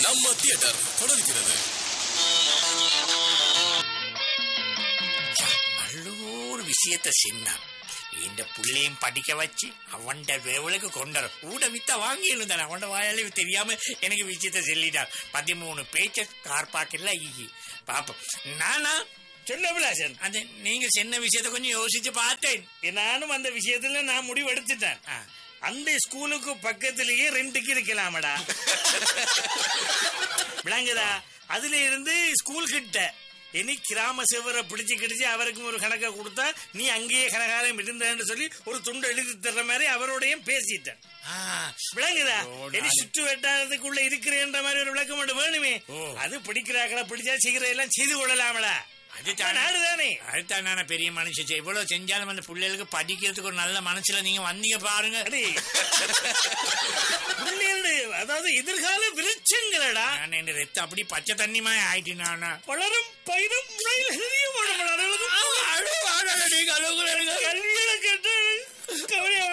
நம்ம தியேட்டர் தொடர்கிறது நல்ல விஷயத்த சின்னான் இந்த புள்ளையும் படிக்க வச்சு அவன்ட வேவலுக்கு கொண்டாரு ஊட வித்த வாங்கி இருந்தான் அவன் வாயாலே தெரியாம எனக்கு விஷயத்த சொல்லிட்டான் பதிமூணு பேச்ச கார் பாக்கெட்ல ஈ பாப்போம் நானா சொல்ல அபிலாஷன் அது நீங்க சின்ன விஷயத்த கொஞ்சம் யோசிச்சு பார்த்தேன் நானும் அந்த விஷயத்துல நான் முடிவு எடுத்துட்டேன் ஆ. அந்த ஸ்கூலுக்கு பக்கத்திலேயே ரெண்டுக்கு இருக்கலாமடா விளங்குதா அதுல இருந்து ஸ்கூல் கிட்ட இனி கிராம சேவரை பிடிச்சு கிடிச்சு அவருக்கும் ஒரு கணக்கை கொடுத்தா நீ அங்கேயே கனகாலம் இருந்தேன்னு சொல்லி ஒரு துண்டு எழுதி தர்ற மாதிரி அவரோடையும் பேசிட்டேன் ஆ, விளங்குதா ஓ, இனி நானு- சுற்று வட்டாரத்துக்குள்ள இருக்கிறேன்ற மாதிரி ஒரு விளக்கம் மட்டும் வேணுமே ஓ. அது பிடிக்கிறாக்களா பிடிச்சா சீக்கிரம் எல்லாம் செய்து கொள்ளலாமடா அது அது நாடுதானே அதுதான் நானே பெரிய மனுஷன் எவ்வளவு செஞ்சாலும் அந்த பிள்ளைகளுக்கு படிக்கிறதுக்கு ஒரு நல்ல மனசுல நீங்க வந்தீங்க பாருங்க அடே பிள்ளைகளுடைய அதாவது எதிர்கால விருட்சங்களடா நான் என் ரத்தம் அப்படி பச்சை தண்ணி மாதிரி ஆயிட்டு நானா வளரும் பயிரும் முறையில் கல்வியில கேட்டு கவலையா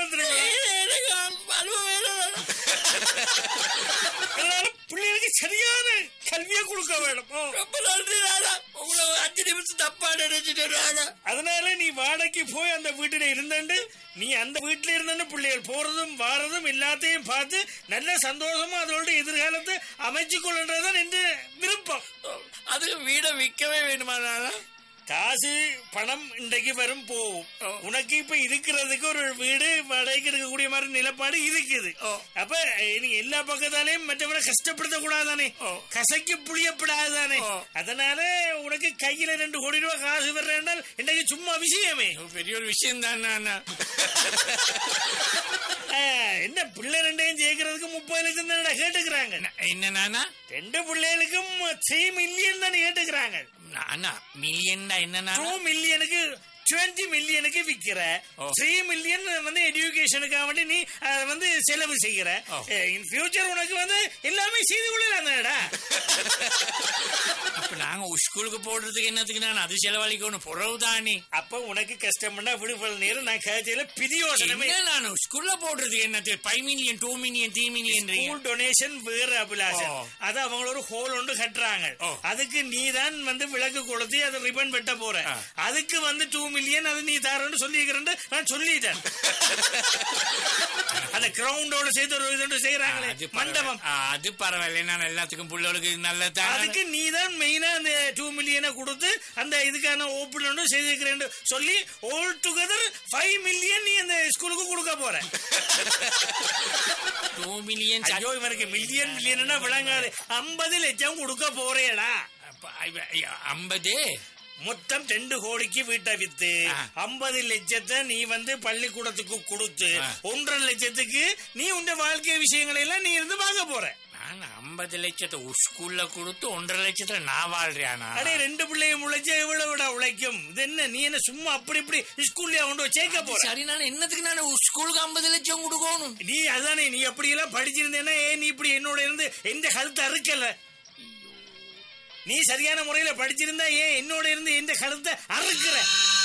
வந்துருக்கோம் பிள்ளைகளுக்கு சரியான கல்வியை கொடுக்க வேணும் ஓ. ரொம்ப நன்றி நானா உங்களை ஒரு அஞ்சு நிமிஷம் தப்பா நினைச்சிட்டேன் நானா அதனால நீ வாடகைக்கு போய் அந்த வீட்டுல இருந்தண்டு நீ அந்த வீட்டுல இருந்தன்னு பிள்ளைகள் போறதும் வாரதும் எல்லாத்தையும் பார்த்து நல்ல சந்தோஷமா அதோட எதிர்காலத்தை அமைச்சு கொள்ளுன்றதுதான் என்ற விருப்பம் அதுக்கு வீடை விற்கவே வேணுமா நானா காசு பணம் இன்றைக்கு வரும் போகும் உனக்கு இப்ப இருக்கிறதுக்கு ஒரு வீடு வாடகைக்கு இருக்கக்கூடிய மாதிரி நிலப்பாடு இருக்குது ஓ. அப்ப அஹ், நீ எல்லா பக்கத்தாலையும் மற்றவரை கஷ்டப்படுத்த கூடாதானே ஓ. கசைக்கு புளியப்படாதானே ஓ. அதனால உனக்கு கையில ரெண்டு கோடி ரூபாய் காசு வர்றேன்னால் இன்றைக்கு சும்மா விஷயமே பெரிய ஒரு விஷயம் தான் நானா அஹ், என்ன பிள்ளை ரெண்டையும் சேர்க்கறதுக்கு முப்பது லட்சம் தானே கேட்டுக்கிறாங்க என்ன நானா ரெண்டு பிள்ளைகளுக்கும் த்ரீ மில்லியன் தானே கேட்டுக்கிறாங்க நானா மில்லியன் என்ன டூ மில்லியனுக்கு டுவெண்ட்டி மில்லியனுக்கு விக்கிற ஓ. த்ரீ மில்லியன் வந்து எஜுகேஷனுக்காக வேண்டி நீ அதை வந்து செலவு செய்கிற ஓ. இன் ஃபியூச்சர் உனக்கு வந்து எல்லாமே செய்து கொள்ளலாம்டா இப்ப நாங்க ஸ்கூலுக்கு போடுறதுக்கு என்னத்துக்கு நான் அது செலவழிக்கணும் புறவு தானே அப்ப உனக்கு கஷ்டம்னா விடுபட நேரம் நான் கேட்கல பிரியோசனமே என்ன நான் ஸ்கூல்ல போடுறதுக்கு என்னது five million two million three million school donation வேற அபிலாஷன் ஓ. அது அவங்க ஒரு ஹோல் ஒன்று கட்டுறாங்க ஓ. அதுக்கு நீ தான் வந்து விளக்கு கொளுத்தி அதை ரிப்பன் வெட்ட போற ஆ. அதுக்கு வந்து டூ மில்லியன் அது நீ தரேன்னு சொல்லிக்கிறேன் நான் சொல்லிட்டேன் அந்த கிரவுண்டோட சேர்த்து ஒரு இது செய்யறாங்களே அது மண்டபம் பரவாயில்ல. அது பரவாயில்ல நான் எல்லாத்துக்கும் புள்ளவளுக்கு நல்லதான் அதுக்கு நீ தான் மெயினா அந்த டூ மில்லியனை கொடுத்து அந்த இதுக்கான ஓப்பன் செய்திருக்கிறேன் சொல்லி ஆல் டுகெதர் ஃபைவ் மில்லியன் நீ அந்த ஸ்கூலுக்கு கொடுக்க போற டூ மில்லியன் ஐயோ இவனுக்கு மில்லியன் மில்லியன்னா விளங்காது ஐம்பது லட்சம் கொடுக்க போறேடா ஐம்பது மொத்தம் ரெண்டு கோடிக்கு வீட்டை வித்து ஆ. ஐம்பது லட்சத்தை நீ வந்து பள்ளிக்கூடத்துக்கு கொடுத்து ஆ. ஒன்றரை லட்சத்துக்கு நீ உன் வாழ்க்கை விஷயங்களை எல்லாம் நீ இருந்து வாங்க போற நான் ஐம்பது லட்சத்தை ஸ்கூல்ல கொடுத்து ஒன்றரை லட்சத்துல நான் வாழ்றேன் அடே ரெண்டு பிள்ளையும் உழைச்சா எவ்வளவு விட உழைக்கும் இது என்ன நீ என்ன சும்மா அப்படி இப்படி ஸ்கூல்ல கொண்டு போய் சேர்க்க போற சரி நான் என்னத்துக்கு நான் ஸ்கூலுக்கு ஐம்பது லட்சம் கொடுக்கணும் நீ அதானே நீ அப்படி எல்லாம் படிச்சிருந்தேன்னா ஏன் நீ இப்படி என்னோட இருந்து எந்த கழுத்தை அறுக்கல நீ சரியான முறையில படிச்சிருந்தா ஏன் என்னோட இருந்து எந்த கழுத்தை அறுக்கிற